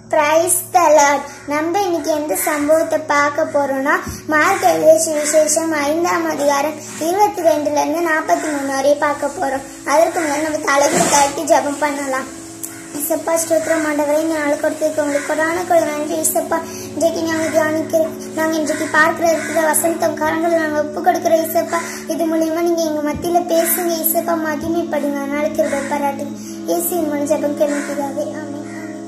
price தலாட் நம்ம இன்னைக்கு எந்த சம்பவத்தை பார்க்க போறோம்னா மார்க் எழுதிய விசேஷம் ஐந்தாம் அதிகாரம் இருபத்தி ரெண்டுல இருந்து நாற்பத்தி மூணு வரைய பார்க்க போறோம் அதற்கு முன்னாடி நம்ம தலைக்கு தட்டி ஜெபம் பண்ணலாம் இசப்பா ஸ்தோத்திரம் ஆண்டவரை இந்த நாள் கொடுத்துருக்கு உங்களுக்கு கொடான கொடு நன்றி இசப்பா இன்றைக்கு நாங்கள் தியானிக்கிறோம் நாங்கள் இன்றைக்கு பார்க்கிற இருக்கிற வசந்தம் காரங்களை நாங்கள் ஒப்பு கொடுக்குற இசப்பா இது மூலியமா நீங்க எங்க மத்தியில பேசுங்க இசப்பா மகிமைப்படுங்க நாளைக்கு இருக்க பாராட்டு இயேசுவின் மன ஜெபம் கேள்விக்குதாவே ஆமென்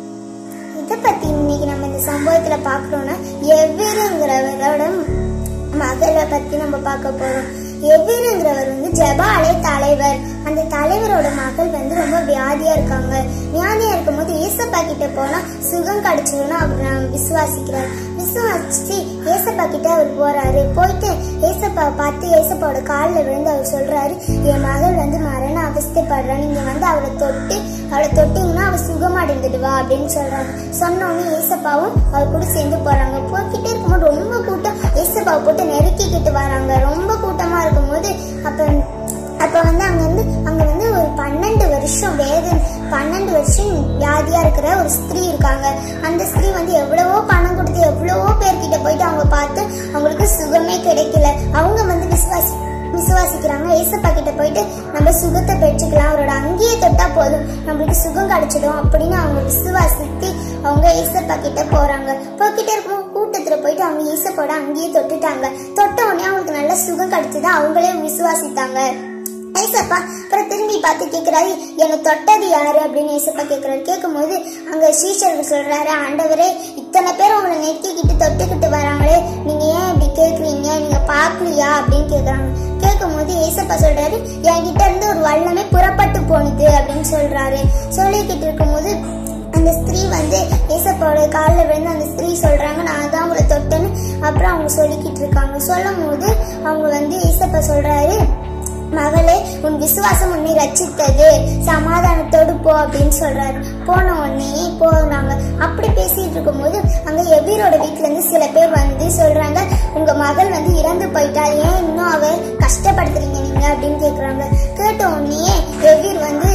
இதை பத்தி இன்னைக்கு நம்ம இந்த சம்பவத்துல பாக்குறோம்னா எவ்விருங்கிறவரோட மகளை பத்தி நம்ம பார்க்க போறோம் எவ்விருங்கிறவர் வந்து ஜபாலே தலைவர் அந்த தலைவரோட மகள் வந்து ரொம்ப வியாதியா இருக்காங்க வியாதியா இருக்கும்போது ஏசப்பா கிட்ட போனா சுகம் கிடைச்சிரும்னு அவர் நான் விசுவாசிக்கிறார் விசுவாசிச்சு ஏசப்பா கிட்ட அவர் போறாரு போயிட்டு ஏசப்பாவை பார்த்து ஏசப்பாவோட காலில் விழுந்து அவர் சொல்றாரு என் மகள் வந்து மரண அவஸ்தைப்படுறா நீங்க வந்து அவளை தொட்டு அவளை தொட்டீங்கன்னா அவ சுகமடைந்துடுவா அப்படின்னு சொல்றாங்க சொன்னோடனே ஏசப்பாவும் அவர் கூட சேர்ந்து போறாங்க போய்கிட்டே இருக்கும்போது ரொம்ப கூட்டம் ஏசப்பாவை போட்டு நெருக்கிக்கிட்டு வராங்க ரொம்ப கூட்டமா இருக்கும்போது அப்ப அப்ப வந்து அங்க வந்து அங்க வந்து ஒரு பன்னெண்டு வருஷம் வேதன் பன்னெண்டு வருஷம் வியாதியா இருக்கிற ஒரு ஸ்திரீ இருக்காங்க அந்த ஸ்திரீ வந்து எவ்வளவோ பணம் கொடுத்து எவ்வளவோ பேர்கிட்ட போயிட்டு அவங்க பார்த்து அவங்களுக்கு சுகமே கிடைக்கல அவங்க வந்து விசுவாசி விசுவாசிக்கிறாங்க ஏசப்பா கிட்ட போயிட்டு நம்ம சுகத்தை பெற்றுக்கலாம் அவரோட அங்கேயே தொட்டா போதும் நம்மளுக்கு சுகம் கிடைச்சிடும் அப்படின்னு அவங்க விசுவாசித்து அவங்க ஏசப்பா கிட்ட போறாங்க போய்கிட்டே இருக்கும் கூட்டத்துல போயிட்டு அவங்க ஏசப்பாவோட அங்கேயே தொட்டுட்டாங்க தொட்ட உடனே அவங்களுக்கு நல்ல சுகம் கிடைச்சது அவங்களே விசுவாசித்தாங்க ஏசப்பா அப்புறம் திரும்பி பார்த்து கேக்குறாரு என்னை தொட்டது யாரு அப்படின்னு ஏசப்பா கேக்குறாரு கேட்கும்போது அங்க சீஷர்கள் சொல்றாரு ஆண்டவரே இத்தனை பேர் உங்களை நெருக்கிக்கிட்டு தொட்டுக்கிட்டு வராங்களே நீங்க ஏன் இப்படி கேக்குறீங்க நீங்க பாக்கலையா அப்படின்னு கேக்குறாங்க கேட்கும்போது ஏசப்பா சொல்றாரு என்கிட்ட இருந்து ஒரு வல்லமே புறப்பட்டு போனது அப்படின்னு சொல்றாரு சொல்லிக்கிட்டு இருக்கும்போது அந்த ஸ்திரீ வந்து ஏசப்பாவோட காலில் விழுந்து அந்த ஸ்திரீ சொல்றாங்க நான் தான் உங்களை தொட்டேன்னு அப்புறம் அவங்க சொல்லிக்கிட்டு இருக்காங்க சொல்லும் போது அவங்க வந்து ஏசப்பா சொல்றாரு மகளே உன் விசுவாசம் உன்னை ரச்சித்தது சமாதானத்தோடு போ அப்படின்னு சொல்றாரு போன உடனே போனாங்க அப்படி பேசிட்டு இருக்கும்போது அங்க எவீரோட வீட்டுல இருந்து சில பேர் வந்து சொல்றாங்க உங்க மகள் வந்து இறந்து போயிட்டா ஏன் இன்னும் அவ கஷ்டப்படுத்துறீங்க நீங்க அப்படின்னு கேக்குறாங்க கேட்ட உடனே எவீர் வந்து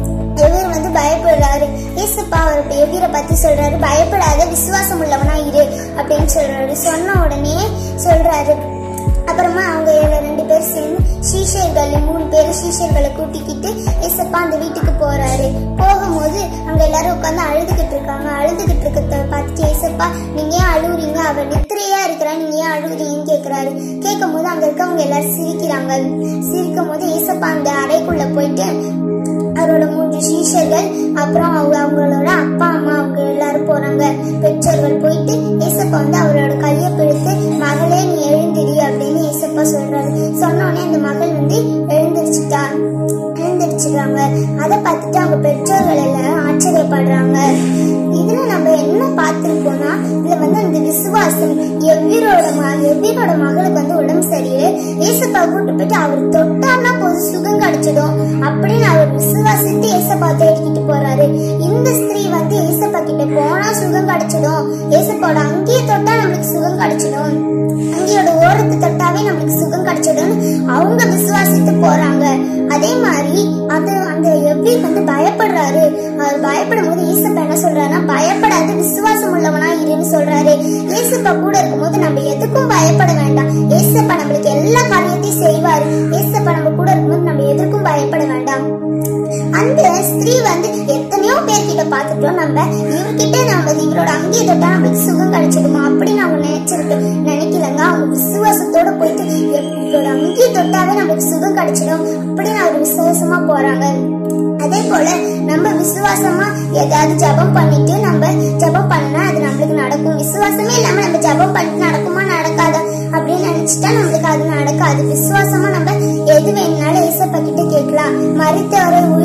எவீர் வந்து பயப்படுறாரு ஏசப்பா அவர் எவீரை பத்தி சொல்றாரு பயப்படாத விசுவாசம் உள்ளவனா இரு அப்படின்னு சொல்றாரு சொன்ன உடனே சொல்றாரு அப்புறமா அவங்க ரெண்டு பேரும் சேர்ந்து சீஷர்கள் மூணு பேர் சீஷர்களை கூட்டிக்கிட்டு ஏசப்பா அந்த வீட்டுக்கு போறாரு போகும்போது அங்க எல்லாரும் உட்காந்து அழுதுகிட்டு இருக்காங்க அழுதுகிட்டு இருக்கிறத பார்த்துட்டு ஏசப்பா நீங்க ஏன் அழுகுறீங்க அவர் நித்திரையா இருக்கிறா நீங்க ஏன் அழுகுறீங்கன்னு கேக்குறாரு கேட்கும் போது அங்க இருக்கவங்க எல்லாரும் சிரிக்கிறாங்க சிரிக்கும் போது ஏசப்பா அந்த அறைக்குள்ள போயிட்டு அவரோட மூன்று சீஷர்கள் அப்புறம் அவங்க அவங்களோட அப்பா அம்மா அவங்க எல்லாரும் போறாங்க பெற்றோர்கள் போயிட்டு ஏசப்பா வந்து அவரோட கையை பிடித்து மகளே நீ எழுந்திரி அப்படின்னு ஏசப்பா சொல்றாரு சொன்னோடனே அந்த மகள் வந்து எழுந்திரிச்சிட்டா எழுந்திரிச்சிடுறாங்க அதை பார்த்துட்டு அவங்க பெற்றோர்கள் எல்லாம் ஆச்சரியப்படுறாங்க இதுல நம்ம என்ன பார்த்திருக்கோம்னா இதுல வந்து அந்த விசுவாசம் எவ்வீரோட மக எவ்வீரோட மகளுக்கு வந்து உடம்பு சரியில்லை ஏசப்பா கூட்டு போயிட்டு அவர் தொட்டான்னா போதும் சுகம் கிடைச்சிடும் அப்படின்னு அவர் விசுவாசித்து ஏசப்பா தேடிக்கிட்டு போறாரு இந்த ஸ்திரீ வந்து ஏசப்பா கிட்ட போனா சுகம் கிடைச்சிடும் ஏசப்பாவோட அங்கேயே தொட்டா நம்மளுக்கு சுகம் கிடைச்சிடும் அங்கேயோட ஓரத்து தொட்டாவே நம்மளுக்கு சுகம் கிடைச்சிடும் அவங்க விசுவாசித்து போறாங்க அதே மாதிரி அது அந்த எப்படி வந்து பயப்படுறாரு அவர் பயப்படும் போது ஏசப்பா என்ன சொல்றாருன்னா பயப்படாத விசுவாசம் உள்ளவனா இருன்னு சொல்றாரு ஏசப்பா கூட இருக்கும்போது நம்ம எதுக்கும் பயப்பட வேண்டாம் ஏசப்பா நம்மளுக்கு எல்லா காரியத்தையும் செய்வாரு ஏசப்பா நம்ம கூட இருக்கும்போது நம்ம எதற்கும் பயப்பட வேண்டாம் அந்த ஸ்திரீ வந்து எத்தனையோ பேர்கிட்ட பார்த்துட்டோம் நம்ம இவர்கிட்ட நம்ம இவரோட அங்கேயே தொட்டா நம்மளுக்கு சுகம் கிடைச்சிடுமா அப்படின்னு அவங்க நினைச்சிருக்கோம் நினைக்கலங்க அவங்க விசுவாசத்தோட போயிட்டு இவரோட அங்கேயே தொட்டாவே நம்மளுக்கு சுகம் கிடைச்சிடும் அப்படின்னு அவர் விசுவாசமா போறாங்க அதே போல நம்ம விசுவாசமா ஏதாவது ஜபம் பண்ணிட்டு நம்ம ஜபம் பண்ணா அது நம்மளுக்கு நடக்கும் விசுவாசமே இல்லாம நம்ம ஜபம் பண்ணிட்டு நடக்குமா நடக்காதா அப்படின்னு நினைச்சிட்டா நம்மளுக்கு அது நடக்காது விசுவாசமா நம்ம எது வேணும்னாலும் ஏசப்பா கிட்ட கேட்கலாம் மறித்தவரை